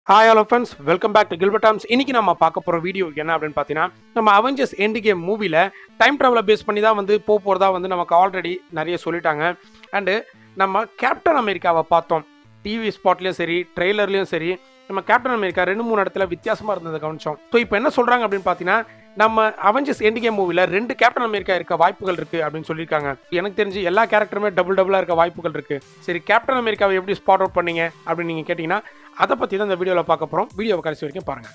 Hi hello friends welcome back to Gilbert Toms இன்னைக்கு நம்ம பார்க்க போகிற வீடியோ என்ன அப்படின்னு பார்த்தீங்கன்னா நம்ம அவெஞ்சர்ஸ் எண்ட் கேம் மூவியில் டைம் ட்ராவலை பேஸ் பண்ணி தான் வந்து போக போகிறதா வந்து நமக்கு ஆல்ரெடி நிறைய சொல்லிட்டாங்க அண்டு நம்ம கேப்டன் அமெரிக்காவை பார்த்தோம் டிவி ஸ்பாட்லேயும் சரி ட்ரெய்லர்லேயும் சரி நம்ம கேப்டன் அமெரிக்கா ரெண்டு மூணு இடத்துல வித்தியாசமாக இருந்ததை கவனிச்சோம் ஸோ இப்போ என்ன சொல்கிறாங்க அப்படின்னு பார்த்தீங்கன்னா நம்ம அவெஞ்சர்ஸ் எண்ட் கேம் மூவியில் ரெண்டு கேப்டன் அமெரிக்கா இருக்க வாய்ப்புகள் இருக்குது அப்படின்னு சொல்லியிருக்காங்க எனக்கு தெரிஞ்சு எல்லா கேரக்டருமே டபுள் டபுளாக இருக்க வாய்ப்புகள் இருக்குது சரி கேப்டன் அமெரிக்காவை எப்படி ஸ்பாட் அவுட் பண்ணீங்க அப்படின்னு நீங்கள் கேட்டிங்கன்னா அதை பற்றி தான் இந்த வீடியோவில் பார்க்க போகிறோம் வீடியோவை கடைசி வரைக்கும் பாருங்கள்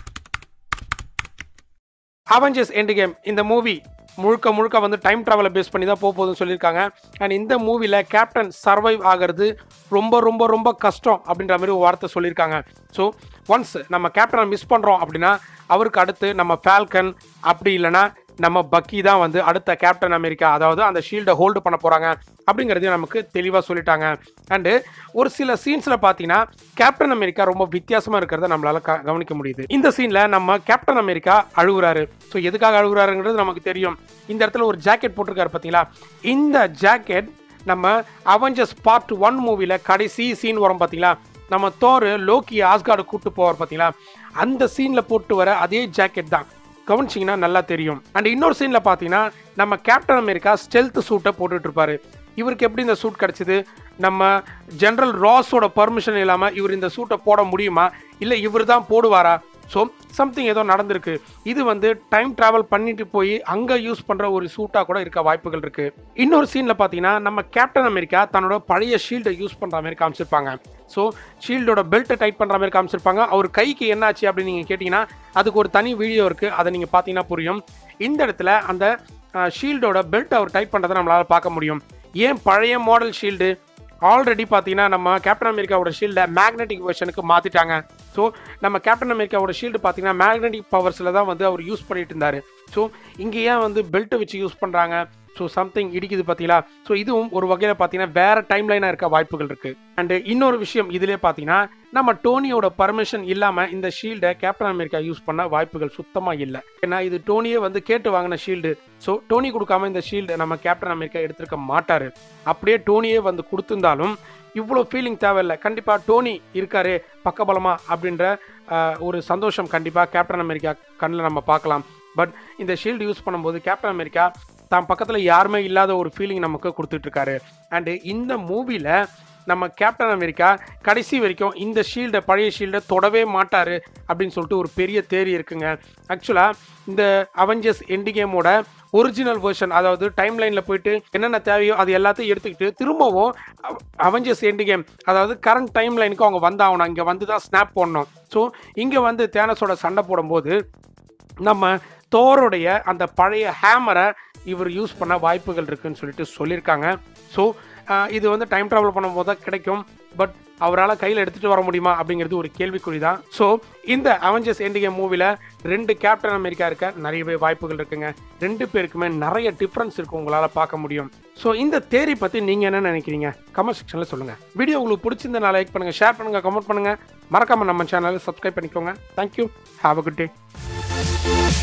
அவெஞ்சர்ஸ் எண்ட் கேம் இந்த மூவி முழுக்க முழுக்க வந்து டைம் ட்ராவலை பேஸ் பண்ணி தான் போக போகுதுன்னு சொல்லியிருக்காங்க அண்ட் இந்த மூவியில் கேப்டன் சர்வைவ் ஆகிறது ரொம்ப ரொம்ப ரொம்ப கஷ்டம் அப்படின்ற மாதிரி ஒரு வார்த்தை சொல்லியிருக்காங்க ஸோ ஒன்ஸ் நம்ம கேப்டனை மிஸ் பண்ணுறோம் அப்படின்னா அவருக்கு அடுத்து நம்ம ஃபால்கன் அப்படி இல்லைன்னா நம்ம பக்கி தான் வந்து அடுத்த கேப்டன் அமெரிக்கா அதாவது அந்த ஷீல்டை ஹோல்டு பண்ண போகிறாங்க அப்படிங்கிறதையும் நமக்கு தெளிவாக சொல்லிட்டாங்க அண்டு ஒரு சில சீன்ஸில் பார்த்தீங்கன்னா கேப்டன் அமெரிக்கா ரொம்ப வித்தியாசமாக இருக்கிறத நம்மளால க கவனிக்க முடியுது இந்த சீனில் நம்ம கேப்டன் அமெரிக்கா அழுகுறாரு ஸோ எதுக்காக அழுகுறாருங்கிறது நமக்கு தெரியும் இந்த இடத்துல ஒரு ஜாக்கெட் போட்டிருக்காரு பார்த்தீங்களா இந்த ஜாக்கெட் நம்ம அவெஞ்சர்ஸ் பார்ட் ஒன் மூவியில் கடைசி சீன் வரும் பார்த்தீங்களா நம்ம தோறு லோக்கி ஆஸ்கார்டு கூட்டு போவார் பார்த்தீங்களா அந்த சீனில் போட்டு வர அதே ஜாக்கெட் தான் கவனிச்சிங்கன்னா நல்லா தெரியும் அண்ட் இன்னொரு சீனில் பார்த்தீங்கன்னா நம்ம கேப்டன் அமெரிக்கா ஸ்டெல்த் சூட்டை போட்டுட்டு இருப்பாரு இவருக்கு எப்படி இந்த சூட் கிடச்சிது நம்ம ஜென்ரல் ராஸோட பர்மிஷன் இல்லாமல் இவர் இந்த சூட்டை போட முடியுமா இல்லை இவர் தான் போடுவாரா ஸோ சம்திங் ஏதோ நடந்திருக்கு இது வந்து டைம் ட்ராவல் பண்ணிட்டு போய் அங்கே யூஸ் பண்ணுற ஒரு சூட்டாக கூட இருக்க வாய்ப்புகள் இருக்கு இன்னொரு சீனில் பார்த்தீங்கன்னா நம்ம கேப்டன் அமெரிக்கா தன்னோட பழைய ஷீல்டை யூஸ் பண்ணுற மாதிரி காமிச்சிருப்பாங்க ஸோ ஷீல்டோட பெல்ட்டை டைட் பண்ணுற மாதிரி காமிச்சிருப்பாங்க அவர் கைக்கு என்னாச்சு அப்படின்னு நீங்கள் கேட்டிங்கன்னா அதுக்கு ஒரு தனி வீடியோ இருக்குது அதை நீங்கள் பார்த்தீங்கன்னா புரியும் இந்த இடத்துல அந்த ஷீல்டோட பெல்ட் அவர் டைட் பண்ணுறதை நம்மளால் பார்க்க முடியும் ஏன் பழைய மாடல் ஷீல்டு ஆல்ரெடி பார்த்தீங்கன்னா நம்ம கேப்டன் அமெரிக்காவோட ஷீல்டை மேக்னெட்டிக் வெர்ஷனுக்கு மாற்றிட்டாங்க ஸோ நம்ம கேப்டன் அமெரிக்காவோட ஷீல்டு பார்த்தீங்கன்னா மேக்னெட்டிக் பவர்ஸில் தான் வந்து அவர் யூஸ் பண்ணிட்டு இருந்தார் ஸோ இங்கே ஏன் வந்து பெல்ட்டை வச்சு யூஸ் பண்ணுறாங்க ஸோ சம்திங் இடிக்குது பார்த்தீங்களா ஸோ இதுவும் ஒரு வகையில் பார்த்தீங்கன்னா வேற டைம் லைனாக இருக்க வாய்ப்புகள் இருக்குது அண்டு இன்னொரு விஷயம் இதிலே பார்த்தீங்கன்னா நம்ம டோனியோட பர்மிஷன் இல்லாமல் இந்த ஷீல்டை கேப்டன் அமெரிக்கா யூஸ் பண்ண வாய்ப்புகள் சுத்தமாக இல்லை ஏன்னா இது டோனியே வந்து கேட்டு வாங்கின ஷீல்டு ஸோ டோனி கொடுக்காம இந்த ஷீல்டு நம்ம கேப்டன் அமெரிக்கா எடுத்திருக்க மாட்டார் அப்படியே டோனியே வந்து கொடுத்துருந்தாலும் இவ்வளோ ஃபீலிங் தேவையில்லை கண்டிப்பாக டோனி இருக்காரு பக்கபலமா அப்படின்ற ஒரு சந்தோஷம் கண்டிப்பாக கேப்டன் அமெரிக்கா கண்ணில் நம்ம பார்க்கலாம் பட் இந்த ஷீல்டு யூஸ் பண்ணும்போது கேப்டன் அமெரிக்கா தான் பக்கத்தில் யாருமே இல்லாத ஒரு ஃபீலிங் நமக்கு கொடுத்துட்ருக்காரு அண்டு இந்த மூவியில் நம்ம கேப்டன் அமெரிக்கா கடைசி வரைக்கும் இந்த ஷீல்டை பழைய ஷீல்டை தொடவே மாட்டார் அப்படின்னு சொல்லிட்டு ஒரு பெரிய தேரி இருக்குங்க ஆக்சுவலாக இந்த அவெஞ்சர்ஸ் எண்டு கேமோட ஒரிஜினல் வேர்ஷன் அதாவது டைம் லைனில் போயிட்டு என்னென்ன தேவையோ அது எல்லாத்தையும் எடுத்துக்கிட்டு திரும்பவும் அவெஞ்சர்ஸ் எண்டு கேம் அதாவது கரண்ட் டைம் லைனுக்கு அவங்க வந்தாகணும் இங்கே வந்து தான் ஸ்னாப் போடணும் ஸோ இங்கே வந்து தேனஸோட சண்டை போடும்போது நம்ம தோருடைய அந்த பழைய ஹேமரை இவர் யூஸ் பண்ண வாய்ப்புகள் இருக்குன்னு சொல்லிட்டு சொல்லியிருக்காங்க ஸோ இது வந்து டைம் ட்ராவல் பண்ணும்போது தான் கிடைக்கும் பட் அவரால் கையில் எடுத்துகிட்டு வர முடியுமா அப்படிங்கிறது ஒரு கேள்விக்குறி தான் ஸோ இந்த அவெஞ்சர்ஸ் எண்டிகே மூவியில் ரெண்டு கேப்டன் அமெரிக்கா இருக்க நிறையவே வாய்ப்புகள் இருக்குங்க ரெண்டு பேருக்குமே நிறைய டிஃப்ரென்ஸ் இருக்கும் உங்களால் பார்க்க முடியும் ஸோ இந்த தேரி பற்றி நீங்கள் என்ன நினைக்கிறீங்க கமெண்ட் செக்ஷனில் சொல்லுங்கள் வீடியோ உங்களுக்கு பிடிச்சிருந்தா லைக் பண்ணுங்கள் ஷேர் பண்ணுங்கள் கமெண்ட் பண்ணுங்கள் மறக்காமல் நம்ம சேனலை சப்ஸ்கிரைப் பண்ணிக்கோங்க thank you have a good day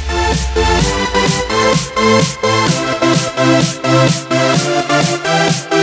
Thank you.